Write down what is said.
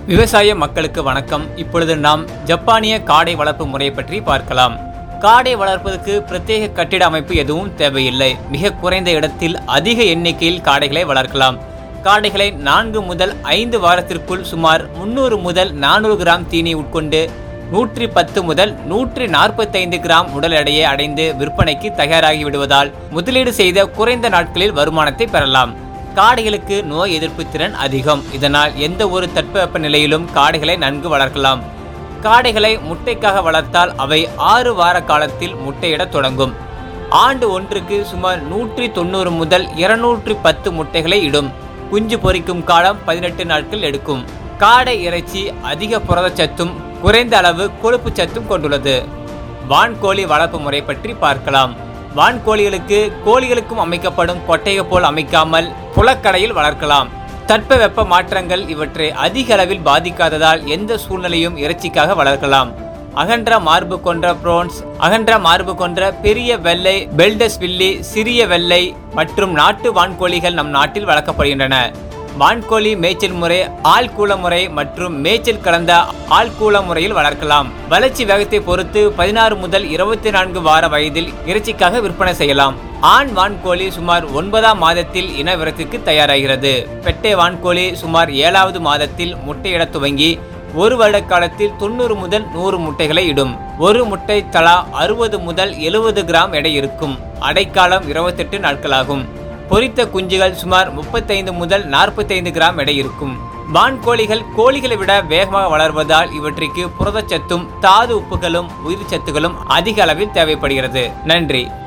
விவசாய மக்களுக்கு வணக்கம் இப்பொழுது நாம் ஜப்பானிய காடை வளர்ப்பு முறை பற்றி பார்க்கலாம் காடை வளர்ப்பதற்கு பிரத்யேக கட்டிட அமைப்பு எதுவும் தேவையில்லை மிக குறைந்த இடத்தில் அதிக எண்ணிக்கையில் காடைகளை வளர்க்கலாம் காடைகளை நான்கு முதல் ஐந்து வாரத்திற்குள் சுமார் முன்னூறு முதல் நானூறு கிராம் தீனி உட்கொண்டு நூற்றி பத்து முதல் நூற்றி நாற்பத்தைந்து கிராம் உடல் எடையை அடைந்து விற்பனைக்கு தயாராகி விடுவதால் முதலீடு செய்த குறைந்த நாட்களில் வருமானத்தை பெறலாம் காடைகளுக்கு நோய் எதிர்ப்பு திறன் அதிகம் இதனால் எந்த ஒரு தட்பவெப்ப நிலையிலும் காடைகளை நன்கு வளர்க்கலாம் காடைகளை முட்டைக்காக வளர்த்தால் அவை ஆறு வார காலத்தில் முட்டையிடத் தொடங்கும் ஆண்டு ஒன்றுக்கு சுமார் நூற்றி தொண்ணூறு முதல் இருநூற்றி பத்து முட்டைகளை இடும் குஞ்சு பொரிக்கும் காலம் பதினெட்டு நாட்கள் எடுக்கும் காடை இறைச்சி அதிக புரதச்சத்தும் குறைந்த அளவு கொழுப்பு சத்தும் கொண்டுள்ளது வான்கோழி வளர்ப்பு முறை பற்றி பார்க்கலாம் வான்கோழிகளுக்கு கோழிகளுக்கும் அமைக்கப்படும் கொட்டையை போல் அமைக்காமல் புலக்கடையில் வளர்க்கலாம் தட்பவெப்ப மாற்றங்கள் இவற்றை அதிக அளவில் பாதிக்காததால் எந்த சூழ்நிலையும் இறைச்சிக்காக வளர்க்கலாம் அகன்ற மார்பு கொண்ட ப்ரோன்ஸ் அகன்ற மார்பு கொண்ட பெரிய வெள்ளை பெல்டஸ் வில்லி சிறிய வெள்ளை மற்றும் நாட்டு வான்கோழிகள் நம் நாட்டில் வளர்க்கப்படுகின்றன வான்கோழி மேய்ச்சல் முறை ஆள்கூள முறை மற்றும் மேய்ச்சல் கலந்த ஆள்கூள முறையில் வளர்க்கலாம் வளர்ச்சி வேகத்தை பொறுத்து பதினாறு முதல் இருபத்தி நான்கு வார வயதில் இறைச்சிக்காக விற்பனை செய்யலாம் ஆண் வான்கோழி சுமார் ஒன்பதாம் மாதத்தில் இனவிரத்திற்கு தயாராகிறது பெட்டை வான்கோழி சுமார் ஏழாவது மாதத்தில் முட்டையிடத் துவங்கி ஒரு வருட காலத்தில் தொண்ணூறு முதல் நூறு முட்டைகளை இடும் ஒரு முட்டை தலா அறுபது முதல் எழுபது கிராம் எடை இருக்கும் அடைக்காலம் இருபத்தெட்டு நாட்களாகும் பொரித்த குஞ்சுகள் சுமார் முப்பத்தைந்து முதல் நாற்பத்தைந்து கிராம் எடை இருக்கும் வான்கோழிகள் கோழிகளை விட வேகமாக வளர்வதால் இவற்றிற்கு புரதச்சத்தும் தாது உப்புகளும் உயிர் சத்துகளும் அதிக அளவில் தேவைப்படுகிறது நன்றி